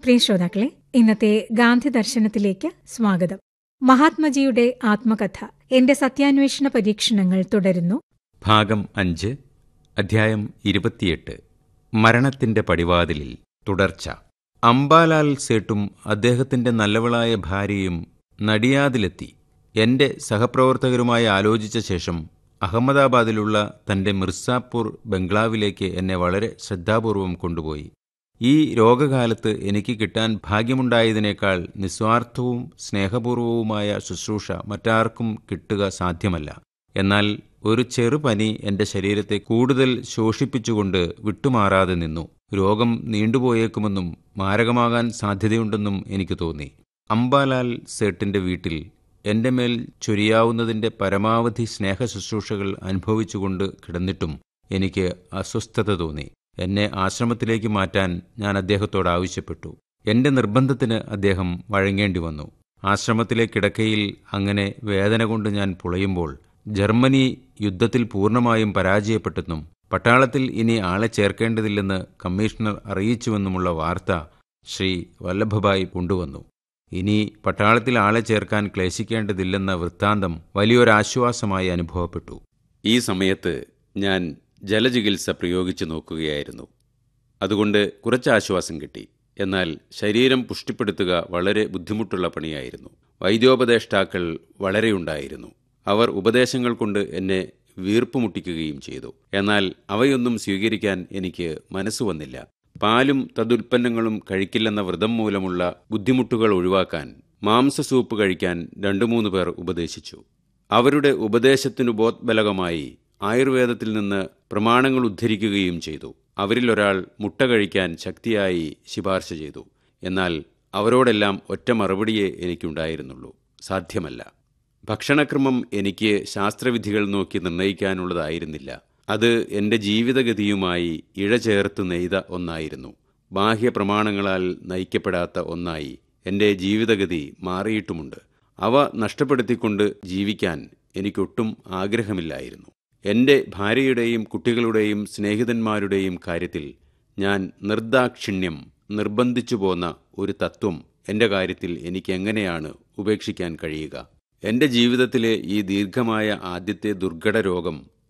പ്രിയ ശ്രോതാക്കളെ ഇന്നത്തെ ഗാന്ധി ദർശനത്തിലേക്ക് സ്വാഗതം മഹാത്മജിയുടെ ആത്മകഥ എന്റെ സത്യാന്വേഷണ പരീക്ഷണങ്ങൾ തുടരുന്നു ഭാഗം അഞ്ച് അധ്യായം ഇരുപത്തിയെട്ട് മരണത്തിന്റെ പടിവാതിലിൽ തുടർച്ച അംബാലാൽ സേട്ടും അദ്ദേഹത്തിന്റെ നല്ലവളായ ഭാര്യയും നടിയാദിലെത്തി എന്റെ സഹപ്രവർത്തകരുമായി ആലോചിച്ച ശേഷം അഹമ്മദാബാദിലുള്ള തന്റെ മിർസാപൂർ ബംഗ്ലാവിലേക്ക് എന്നെ വളരെ ശ്രദ്ധാപൂർവം കൊണ്ടുപോയി ഈ രോഗകാലത്ത് എനിക്ക് കിട്ടാൻ ഭാഗ്യമുണ്ടായതിനേക്കാൾ നിസ്വാർത്ഥവും സ്നേഹപൂർവവുമായ ശുശ്രൂഷ മറ്റാർക്കും കിട്ടുക സാധ്യമല്ല എന്നാൽ ഒരു ചെറുപനി എന്റെ ശരീരത്തെ കൂടുതൽ ശോഷിപ്പിച്ചുകൊണ്ട് വിട്ടുമാറാതെ നിന്നു രോഗം നീണ്ടുപോയേക്കുമെന്നും മാരകമാകാൻ സാധ്യതയുണ്ടെന്നും എനിക്ക് തോന്നി അംബാലാൽ സേട്ടിന്റെ വീട്ടിൽ എന്റെ മേൽ ചൊരിയാവുന്നതിന്റെ പരമാവധി സ്നേഹശുശ്രൂഷകൾ അനുഭവിച്ചുകൊണ്ട് കിടന്നിട്ടും എനിക്ക് അസ്വസ്ഥത തോന്നി എന്നെ ആശ്രമത്തിലേക്ക് മാറ്റാൻ ഞാൻ അദ്ദേഹത്തോട് ആവശ്യപ്പെട്ടു എന്റെ നിർബന്ധത്തിന് അദ്ദേഹം വഴങ്ങേണ്ടി വന്നു ആശ്രമത്തിലെ കിടക്കയിൽ അങ്ങനെ വേദന കൊണ്ട് ഞാൻ പുളയുമ്പോൾ ജർമ്മനി യുദ്ധത്തിൽ പൂർണ്ണമായും പരാജയപ്പെട്ടെന്നും പട്ടാളത്തിൽ ഇനി ആളെ ചേർക്കേണ്ടതില്ലെന്ന് കമ്മീഷണർ അറിയിച്ചുവെന്നുമുള്ള വാർത്ത ശ്രീ വല്ലഭഭായ് കൊണ്ടുവന്നു ഇനി പട്ടാളത്തിൽ ആളെ ചേർക്കാൻ ക്ലേശിക്കേണ്ടതില്ലെന്ന വൃത്താന്തം വലിയൊരാശ്വാസമായി അനുഭവപ്പെട്ടു ഈ സമയത്ത് ഞാൻ ജലചികിത്സ പ്രയോഗിച്ചു നോക്കുകയായിരുന്നു അതുകൊണ്ട് കുറച്ച് ആശ്വാസം കിട്ടി എന്നാൽ ശരീരം പുഷ്ടിപ്പെടുത്തുക വളരെ ബുദ്ധിമുട്ടുള്ള പണിയായിരുന്നു വൈദ്യോപദേഷ്ടാക്കൾ വളരെയുണ്ടായിരുന്നു അവർ ഉപദേശങ്ങൾ കൊണ്ട് എന്നെ വീർപ്പുമുട്ടിക്കുകയും ചെയ്തു എന്നാൽ അവയൊന്നും സ്വീകരിക്കാൻ എനിക്ക് മനസ്സ് വന്നില്ല പാലും തതുൽപ്പന്നങ്ങളും കഴിക്കില്ലെന്ന വ്രതം മൂലമുള്ള ബുദ്ധിമുട്ടുകൾ ഒഴിവാക്കാൻ മാംസസൂപ്പ് കഴിക്കാൻ രണ്ടു മൂന്ന് പേർ ഉപദേശിച്ചു അവരുടെ ഉപദേശത്തിനു ബോധബലകമായി ആയുർവേദത്തിൽ നിന്ന് പ്രമാണങ്ങൾ ഉദ്ധരിക്കുകയും ചെയ്തു അവരിലൊരാൾ മുട്ട കഴിക്കാൻ ശക്തിയായി ശിപാർശ ചെയ്തു എന്നാൽ അവരോടെല്ലാം ഒറ്റ മറുപടിയേ എനിക്കുണ്ടായിരുന്നുള്ളൂ സാധ്യമല്ല ഭക്ഷണക്രമം എനിക്ക് ശാസ്ത്രവിധികൾ നോക്കി നിർണയിക്കാനുള്ളതായിരുന്നില്ല അത് എൻ്റെ ജീവിതഗതിയുമായി ഇഴചേർത്ത് നെയ്ത ഒന്നായിരുന്നു ബാഹ്യ പ്രമാണങ്ങളാൽ നയിക്കപ്പെടാത്ത ഒന്നായി എൻ്റെ ജീവിതഗതി മാറിയിട്ടുമുണ്ട് അവ നഷ്ടപ്പെടുത്തിക്കൊണ്ട് ജീവിക്കാൻ എനിക്കൊട്ടും ആഗ്രഹമില്ലായിരുന്നു എൻ്റെ ഭാര്യയുടെയും കുട്ടികളുടെയും സ്നേഹിതന്മാരുടെയും കാര്യത്തിൽ ഞാൻ നിർദാക്ഷിണ്യം നിർബന്ധിച്ചു പോന്ന ഒരു തത്വം എൻ്റെ കാര്യത്തിൽ എനിക്കെങ്ങനെയാണ് ഉപേക്ഷിക്കാൻ കഴിയുക എൻ്റെ ജീവിതത്തിലെ ഈ ദീർഘമായ ആദ്യത്തെ ദുർഘട രോഗം